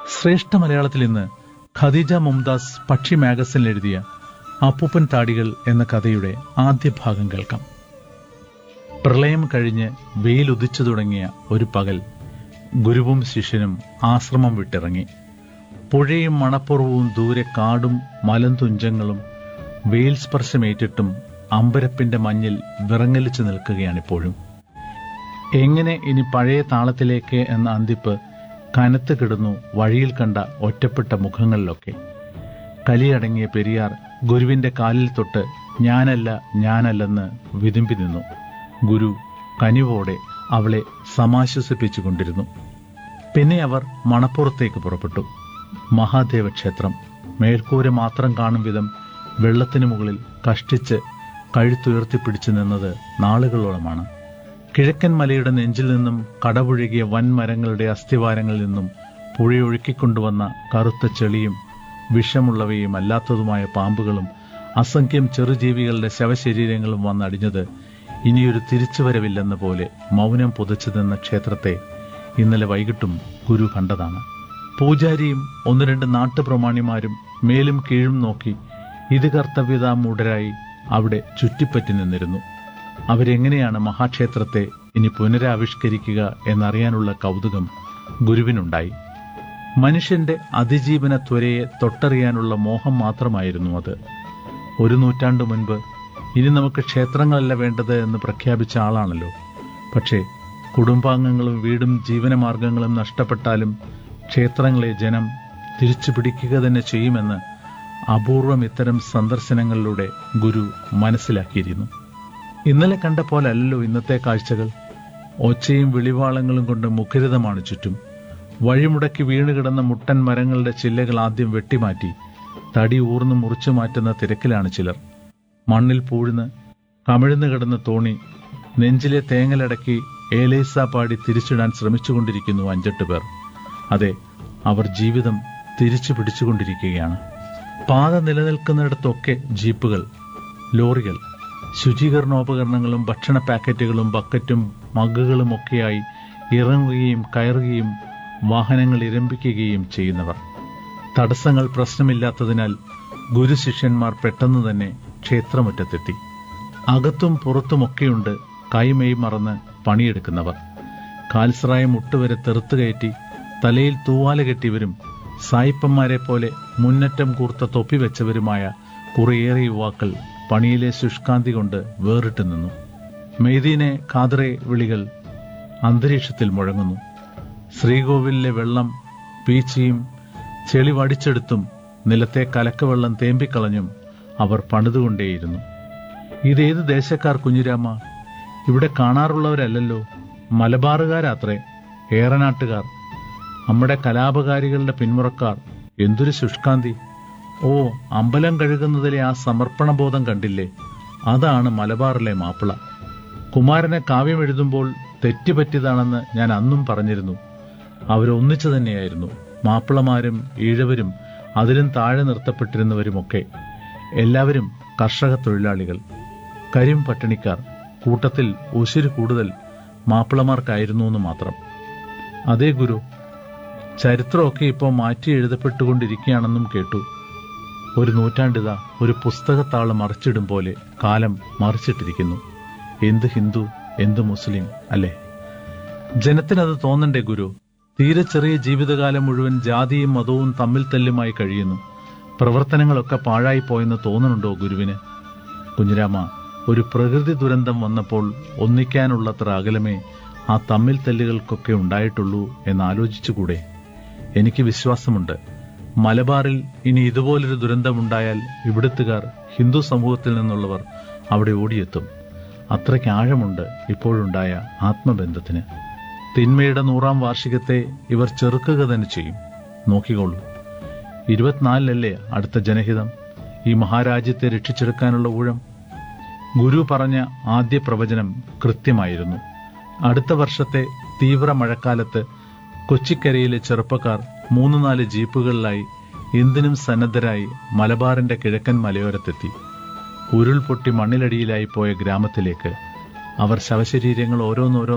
ശ്രേഷ്ഠ മലയാളത്തിൽ ഇന്ന് ഖദീജ മുംതാസ് പക്ഷി മാഗസിനിൽ എഴുതിയ അപ്പൂപ്പൻ താടികൾ എന്ന കഥയുടെ ആദ്യ ഭാഗം കേൾക്കാം പ്രളയം കഴിഞ്ഞ് വെയിൽ ഉദിച്ചു തുടങ്ങിയ ഒരു പകൽ ഗുരുവും ശിഷ്യനും ആശ്രമം വിട്ടിറങ്ങി പുഴയും മണപ്പുറവും ദൂരെ കാടും മലന്തുഞ്ചങ്ങളും വെയിൽ സ്പർശമേറ്റിട്ടും അമ്പരപ്പിന്റെ മഞ്ഞിൽ വിറങ്ങലിച്ചു നിൽക്കുകയാണിപ്പോഴും എങ്ങനെ ഇനി പഴയ താളത്തിലേക്ക് എന്ന അന്തിപ്പ് കനത്ത് കിടന്നു വഴിയിൽ കണ്ട ഒറ്റപ്പെട്ട മുഖങ്ങളിലൊക്കെ കലിയടങ്ങിയ പെരിയാർ ഗുരുവിന്റെ കാലിൽ തൊട്ട് ഞാനല്ല ഞാനല്ലെന്ന് വിതുമ്പി നിന്നു ഗുരു കനിവോടെ അവളെ സമാശ്വസിപ്പിച്ചുകൊണ്ടിരുന്നു പിന്നെ അവർ മണപ്പുറത്തേക്ക് പുറപ്പെട്ടു മഹാദേവ ക്ഷേത്രം മേൽക്കൂര മാത്രം കാണും വിധം വെള്ളത്തിനു മുകളിൽ കഷ്ടിച്ച് കഴുത്തുയർത്തിപ്പിടിച്ചു നിന്നത് നാളുകളോളമാണ് കിഴക്കൻ മലയുടെ നെഞ്ചിൽ നിന്നും കടപുഴകിയ വൻമരങ്ങളുടെ അസ്ഥിവാരങ്ങളിൽ നിന്നും പുഴയൊഴുക്കിക്കൊണ്ടുവന്ന കറുത്ത ചെളിയും വിഷമുള്ളവയും അല്ലാത്തതുമായ പാമ്പുകളും അസംഖ്യം ചെറുജീവികളുടെ ശവശരീരങ്ങളും വന്നടിഞ്ഞത് ഇനിയൊരു തിരിച്ചുവരവില്ലെന്ന പോലെ മൗനം പുതച്ചു നിന്ന ക്ഷേത്രത്തെ ഇന്നലെ വൈകിട്ടും ഗുരു കണ്ടതാണ് പൂജാരിയും ഒന്ന് രണ്ട് നാട്ടുപ്രമാണിമാരും മേലും കീഴും നോക്കി ഇത് കർത്തവ്യതാമൂഢരായി അവിടെ ചുറ്റിപ്പറ്റി നിന്നിരുന്നു അവരെങ്ങനെയാണ് മഹാക്ഷേത്രത്തെ ഇനി പുനരാവിഷ്കരിക്കുക എന്നറിയാനുള്ള കൗതുകം ഗുരുവിനുണ്ടായി മനുഷ്യന്റെ അതിജീവന ത്വരയെ തൊട്ടറിയാനുള്ള മോഹം മാത്രമായിരുന്നു അത് ഒരു നൂറ്റാണ്ടു മുൻപ് ഇനി നമുക്ക് ക്ഷേത്രങ്ങളല്ല വേണ്ടത് എന്ന് പ്രഖ്യാപിച്ച ആളാണല്ലോ പക്ഷേ കുടുംബാംഗങ്ങളും വീടും ജീവനമാർഗങ്ങളും നഷ്ടപ്പെട്ടാലും ക്ഷേത്രങ്ങളെ ജനം തിരിച്ചു പിടിക്കുക തന്നെ ചെയ്യുമെന്ന് അപൂർവം ഇത്തരം സന്ദർശനങ്ങളിലൂടെ ഗുരു മനസ്സിലാക്കിയിരുന്നു ഇന്നലെ കണ്ട പോലല്ലോ ഇന്നത്തെ കാഴ്ചകൾ ഒച്ചയും വിളിവാളങ്ങളും കൊണ്ട് മുഖരിതമാണ് ചുറ്റും വഴിമുടക്കി വീണുകിടന്ന മുട്ടൻ മരങ്ങളുടെ ചില്ലകൾ ആദ്യം വെട്ടിമാറ്റി തടി ഊർന്ന് മുറിച്ചു മാറ്റുന്ന തിരക്കിലാണ് ചിലർ മണ്ണിൽ പൂഴ്ന്ന് കമിഴ്ന്നു കിടന്ന തോണി നെഞ്ചിലെ തേങ്ങലടക്കി ഏലേസ പാടി തിരിച്ചിടാൻ ശ്രമിച്ചുകൊണ്ടിരിക്കുന്നു അഞ്ചെട്ട് പേർ അതെ അവർ ജീവിതം തിരിച്ചു പിടിച്ചുകൊണ്ടിരിക്കുകയാണ് പാത നിലനിൽക്കുന്നിടത്തൊക്കെ ജീപ്പുകൾ ലോറികൾ ശുചീകരണോപകരണങ്ങളും ഭക്ഷണ പാക്കറ്റുകളും ബക്കറ്റും മഗ്ഗുകളും ഒക്കെയായി ഇറങ്ങുകയും കയറുകയും വാഹനങ്ങൾ ഇരമ്പിക്കുകയും ചെയ്യുന്നവർ തടസ്സങ്ങൾ പ്രശ്നമില്ലാത്തതിനാൽ ഗുരു ശിഷ്യന്മാർ പെട്ടെന്ന് തന്നെ ക്ഷേത്രമുറ്റത്തെത്തി അകത്തും പുറത്തുമൊക്കെയുണ്ട് കൈമെയ് മറന്ന് പണിയെടുക്കുന്നവർ കാൽസ്രായ മുട്ടുവരെ തെറുത്തു കയറ്റി തലയിൽ തൂവാല കെട്ടിയവരും സായിപ്പന്മാരെ പോലെ മുന്നറ്റം കൂർത്ത തൊപ്പി വെച്ചവരുമായ കുറേയേറെ യുവാക്കൾ പണിയിലെ ശുഷ്കാന്തി കൊണ്ട് വേറിട്ട് നിന്നു മെയ്തീനെ ഖാദറെ വിളികൾ അന്തരീക്ഷത്തിൽ മുഴങ്ങുന്നു ശ്രീകോവിലിലെ വെള്ളം പീച്ചിയും ചെളി വടിച്ചെടുത്തും നിലത്തെ കലക്കവെള്ളം തേമ്പിക്കളഞ്ഞും അവർ പണിതുകൊണ്ടേയിരുന്നു ഇതേത് ദേശക്കാർ കുഞ്ഞിരാമ ഇവിടെ കാണാറുള്ളവരല്ലല്ലോ മലബാറുകാരാത്രേ ഏറനാട്ടുകാർ നമ്മുടെ കലാപകാരികളുടെ പിന്മുറക്കാർ എന്തൊരു ശുഷ്കാന്തി ഓ അമ്പലം കഴുകുന്നതിലെ ആ സമർപ്പണബോധം കണ്ടില്ലേ അതാണ് മലബാറിലെ മാപ്പിള കുമാരനെ കാവ്യം എഴുതുമ്പോൾ തെറ്റുപറ്റിയതാണെന്ന് ഞാൻ അന്നും പറഞ്ഞിരുന്നു അവരൊന്നിച്ചു തന്നെയായിരുന്നു മാപ്പിളമാരും ഈഴവരും അതിലും താഴെ നിർത്തപ്പെട്ടിരുന്നവരുമൊക്കെ എല്ലാവരും കർഷക തൊഴിലാളികൾ കരിം പട്ടിണിക്കാർ കൂട്ടത്തിൽ ഉശിര് കൂടുതൽ മാപ്പിളമാർക്കായിരുന്നു എന്ന് മാത്രം അതേ ഗുരു ചരിത്രമൊക്കെ ഇപ്പോൾ മാറ്റി എഴുതപ്പെട്ടുകൊണ്ടിരിക്കുകയാണെന്നും കേട്ടു ഒരു നൂറ്റാണ്ടിത ഒരു പുസ്തകത്താള് മറിച്ചിടും പോലെ കാലം മറിച്ചിട്ടിരിക്കുന്നു എന്ത് ഹിന്ദു എന്ത് മുസ്ലിം അല്ലേ ജനത്തിനത് തോന്നണ്ടേ ഗുരു തീരെ ചെറിയ ജീവിതകാലം മുഴുവൻ ജാതിയും മതവും തമ്മിൽ തല്ലുമായി കഴിയുന്നു പ്രവർത്തനങ്ങളൊക്കെ പാഴായി പോയെന്ന് തോന്നുന്നുണ്ടോ ഗുരുവിന് കുഞ്ഞിരാമ ഒരു പ്രകൃതി ദുരന്തം വന്നപ്പോൾ ഒന്നിക്കാനുള്ളത്ര അകലമേ ആ തമ്മിൽ തല്ലുകൾക്കൊക്കെ ഉണ്ടായിട്ടുള്ളൂ എന്ന് ആലോചിച്ചുകൂടെ എനിക്ക് വിശ്വാസമുണ്ട് മലബാറിൽ ഇനി ഇതുപോലൊരു ദുരന്തമുണ്ടായാൽ ഇവിടുത്തുകാർ ഹിന്ദു സമൂഹത്തിൽ നിന്നുള്ളവർ അവിടെ ഓടിയെത്തും അത്രയ്ക്ക് ആഴമുണ്ട് ഇപ്പോഴുണ്ടായ ആത്മബന്ധത്തിന് തിന്മയുടെ നൂറാം വാർഷികത്തെ ഇവർ ചെറുക്കുക തന്നെ ചെയ്യും നോക്കിക്കോളൂ ഇരുപത്തിനാലിലല്ലേ അടുത്ത ജനഹിതം ഈ മഹാരാജ്യത്തെ രക്ഷിച്ചെടുക്കാനുള്ള ഊഴം ഗുരു പറഞ്ഞ ആദ്യ പ്രവചനം കൃത്യമായിരുന്നു അടുത്ത വർഷത്തെ തീവ്ര മഴക്കാലത്ത് കൊച്ചിക്കരയിലെ ചെറുപ്പക്കാർ മൂന്ന് നാല് ജീപ്പുകളിലായി എന്തിനും സന്നദ്ധരായി മലബാറിന്റെ കിഴക്കൻ മലയോരത്തെത്തി ഉരുൾപൊട്ടി മണ്ണിലടിയിലായി പോയ ഗ്രാമത്തിലേക്ക് അവർ ശവശരീരങ്ങൾ ഓരോന്നോരോ